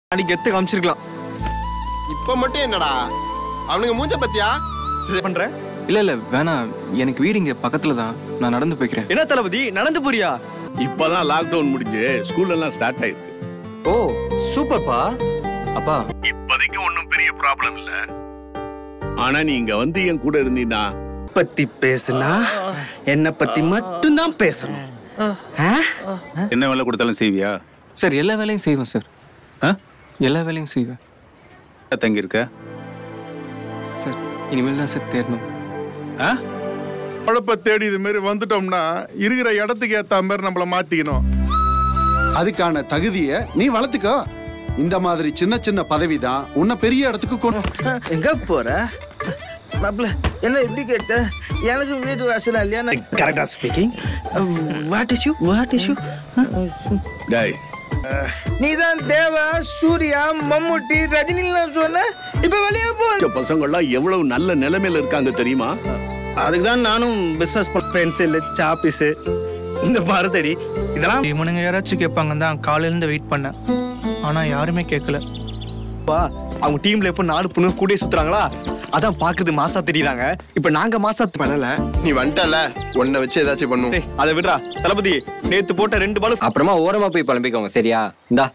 அன்னைக்கு கெத்து காமிச்சிருக்கலாம் இப்ப மட்டும் என்னடா அவனுங்க மூஞ்ச பத்தியா பண்ற இல்ல இல்ல வேணாம் எனக்கு வீடு இங்க பக்கத்துல தான் நான் நடந்து போய்க்கிறேன் என்ன தளபதி நடந்து போறியா இப்பதான் லாக்டவுன் முடிஞ்சு ஸ்கூல் எல்லாம் ஸ்டார்ட் ஆயிருக்கு ஓ சூப்பர்ப்பா அப்பா இப்போதைக்கு ஒன்றும் பெரிய ப்ராப்ளம் இல்ல ஆனா நீ இங்க வந்து என் கூட இருந்தீன்னா பத்தி பேசுனா என்ன பத்தி மட்டும்தான் பேசணும் ஆ? என்ன வேலை கொடுத்தாலும் செய்வியா சார் எல்லா வேலையும் செய்வேன் சார் ஆ? எல்லா வேலையும் செய்வேன் தங்கி இருக்க சார் இனிமேல் தான் சார் தேடணும் குழப்ப தேடி இது மாதிரி வந்துட்டோம்னா இருக்கிற இடத்துக்கு ஏத்த மாதிரி நம்மள மாத்திக்கணும் அதுக்கான தகுதியை நீ வளர்த்துக்கோ இந்த மாதிரி சின்ன சின்ன பதவி தான் உன்னை பெரிய இடத்துக்கு கொண்டு எங்க போற மாப்ள என்ன எப்படி கேட்ட எனக்கு வீட்டு வாசல் இல்லையா கரெக்டா speaking what is you what is you டேய் நீதான் தேவா சூர்யா மம்முட்டி ரஜினிலாம் சொன்ன இப்ப வெளியே போ இந்த பசங்கள்லாம் எவ்வளவு நல்ல நிலைமையில இருக்காங்க தெரியுமா அதுக்கு தான் நானும் பிசினஸ் பென்சில் சாப்பீஸ் இந்த மருதடி இதெல்லாம் இவனுங்க யாராச்சும் கேட்பாங்க தான் காலையில இருந்து வெயிட் பண்ணேன் ஆனா யாருமே கேட்கல அவங்க டீம்ல எப்போ நாலு பொண்ணு கூட சுத்துறாங்களா அதான் பாக்குறது மாசா தெரியறாங்க இப்ப நாங்க மாசா பண்ணல நீ வந்துட்டல உன்னை வச்சு ஏதாச்சும் பண்ணும் டேய், அதை விடுறா தளபதி நேத்து போட்ட ரெண்டு பால் அப்புறமா ஓரமா போய் புலம்பிக்கோங்க சரியா இந்தா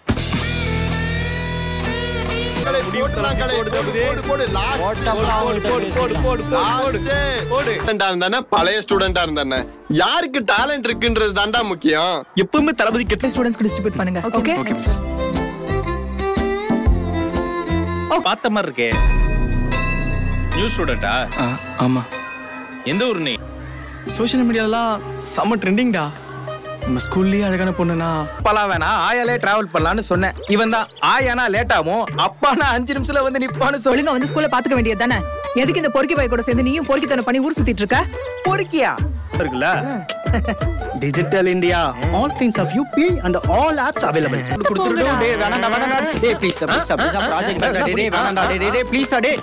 போட்டுலாம் கலை, போடு, போடு, போடு, last, போடு போடு போடு போடு போடு last. போடு student ஆ இருந்தானே பழைய ஸ்டூடெண்டா இருந்தானே யாருக்கு டேலண்ட் இருக்குன்றது தான்டா முக்கியம் எப்பவுமே தளபதி கெத்து ஸ்டூடெண்ட்ஸ்க்கு டிஸ்ட்ரிபியூட் பண்ணுங்க ஓகே ஓகே பார்த்த மாதிரி இருக்கே நியூ ஸ்டூடெண்டா ஆ ஆமா எந்த ஊர் நீ சோஷியல் மீடியாலாம் செம்ம ட்ரெண்டிங்டா நம்ம ஸ்கூல்லயே அழகான பொண்ணுனா பலா வேணாம் ஆயாலே டிராவல் பண்ணலாம்னு சொன்னேன் இவன் தான் ஆயானா லேட் ஆகும் அப்பானா அஞ்சு நிமிஷத்துல வந்து நிப்பான்னு சொல்லி ஒழுங்கா வந்து ஸ்கூல்ல பாத்துக்க வேண்டியது தானே எதுக்கு இந்த பொறுக்கி பாய் கூட சேர்ந்து நீயும் பொறுக்கித்தனம் பண்ணி ஊர் சுத்திட்டு இருக்க பொறுக்கியா இருக்குல்ல digital India all things of UP and all apps available கொடுத்துருடோ டேய் வேணாம்டா வேணாம்டா டேய் ப்ளீஸ் ப்ளீஸ் ப்ளீஸ் ப்ராஜெக்ட் டேய் டேய் வேணாம்டா டேய் டேய் ப்ளீஸ் டேய்